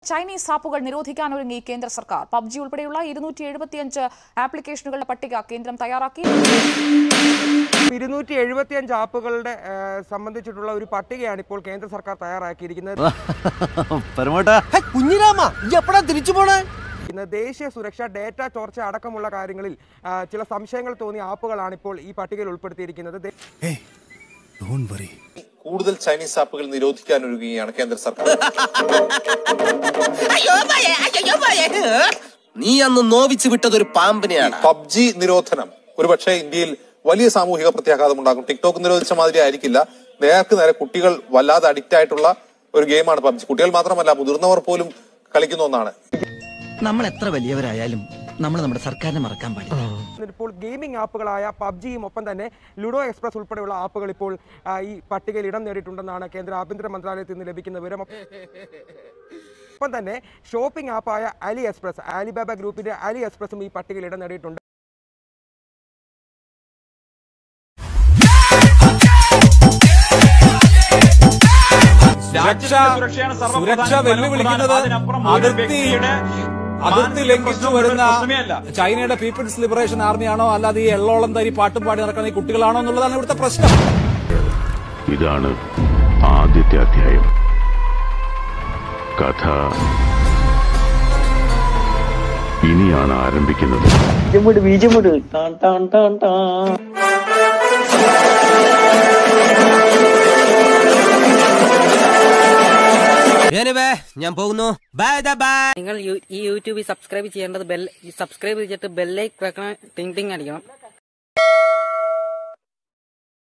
Chinese ആപ്പുകൾ നിരോധിക്കാനൊരുങ്ങി കേന്ദ്ര സർക്കാർ പബ്ജി ഉൾപ്പെടെയുള്ള ഇരുന്നൂറ്റി എഴുപത്തിയഞ്ച് ആപ്ലിക്കേഷനുകളുടെ പട്ടിക കേന്ദ്രം തയ്യാറാക്കി ഇരുന്നൂറ്റി എഴുപത്തിയഞ്ച് ആപ്പുകളുടെ ആ, സംബന്ധിച്ചിട്ടുള്ള ഒരു പട്ടികയാണ് ഇപ്പോൾ കേന്ദ്ര സർക്കാർ തയ്യാറാക്കിയിരിക്കുന്നത് പരമോട്ടാ കുഞ്ഞിരാമ ഈ എപ്പോഴാ തിരിച്ചു പോണേ ഇന്ന് ദേശീയ സുരക്ഷ ഡേറ്റ ചോർച്ച അടക്കമുള്ള കാര്യങ്ങളിൽ ആ, ചില സംശയങ്ങൾ തോന്നിയ ആപ്പുകളാണ് ഇപ്പോൾ ഈ പട്ടികയിൽ ഉൾപ്പെടുത്തിയിരിക്കുന്നത് ദേ- കൂടുതൽ ചൈനീസ് ആപ്പുകൾ നിരോധിക്കാനൊരുങ്ങുകയാണ് കേന്ദ്ര സർക്കാർ നീ അന്ന് നോവിച്ച് വിട്ടത് ഒരു പാമ്പിനെയാണ് പബ്ജി നിരോധനം ഒരുപക്ഷെ ഇന്ത്യയിൽ വലിയ സാമൂഹിക പ്രത്യാഘാതം ഉണ്ടാക്കും ടിക്ടോക്ക് നിരോധിച്ച മാതിരി ആയിരിക്കില്ല നേർക്ക് നേരെ കുട്ടികൾ വല്ലാതെ അഡിക്റ്റ് ആയിട്ടുള്ള ഒരു ഗെയിമാണ് പബ്ജി കുട്ടികൾ മാത്രമല്ല മുതിർന്നവർ പോലും കളിക്കുന്ന ഒന്നാണ് നമ്മൾ എത്ര വലിയവരായാലും നമ്മൾ നമ്മുടെ സർക്കാരിനെ മറക്കാൻ പാടില്ല ഇപ്പോൾ ഗെയിമിംഗ് ആപ്പുകളായ പബ്ജിയും ഒപ്പം തന്നെ ലുഡോ എക്സ്പ്രസ് ഉൾപ്പെടെയുള്ള ആപ്പുകൾ ഇപ്പോൾ ആ, ഈ പട്ടികയിൽ ഇടം നേടിയിട്ടുണ്ടെന്നാണ് കേന്ദ്ര ആഭ്യന്തര മന്ത്രാലയത്തിൽ നിന്ന് ലഭിക്കുന്ന വിവരം ഒപ്പം തന്നെ ഷോപ്പിംഗ് ആപ്പായ അലി എക്സ്പ്രസ് ആലിബാബ ഗ്രൂപ്പിന്റെ അലി എക്സ്പ്രസും ഈ പട്ടികയിൽ ഇടം നേടിയിട്ടുണ്ട് സുരക്ഷ സുരക്ഷ വെല്ലുവിളിക്കുന്നത് അതിർത്തി അതിർത്തി ലംഘിച്ചു വരുന്ന ചൈനയുടെ പീപ്പിൾസ് ലിബറേഷൻ ആർമിയാണോ അല്ലാതെ ഈ എള്ളോളം തരി പാട്ടും പാടി നടക്കുന്ന ഈ കുട്ടികളാണോ എന്നുള്ളതാണ് ഇവിടുത്തെ പ്രശ്നം ഇതാണ് ആദ്യത്തെ അധ്യായം കഥ ഇനിയാണ് ആരംഭിക്കുന്നത് ഞാൻ പോകുന്നു ബൈ ബൈ നിങ്ങൾ യു- ഈ യൂട്യൂബിൽ സബ്സ്ക്രൈബ് ചെയ്യേണ്ടത് ബെൽ സബ്സ്ക്രൈബ് ചെയ്തിട്ട് ബെല്ലൈക്ക് വെക്കണം ടിങ് ടിങ് അടിക്കണം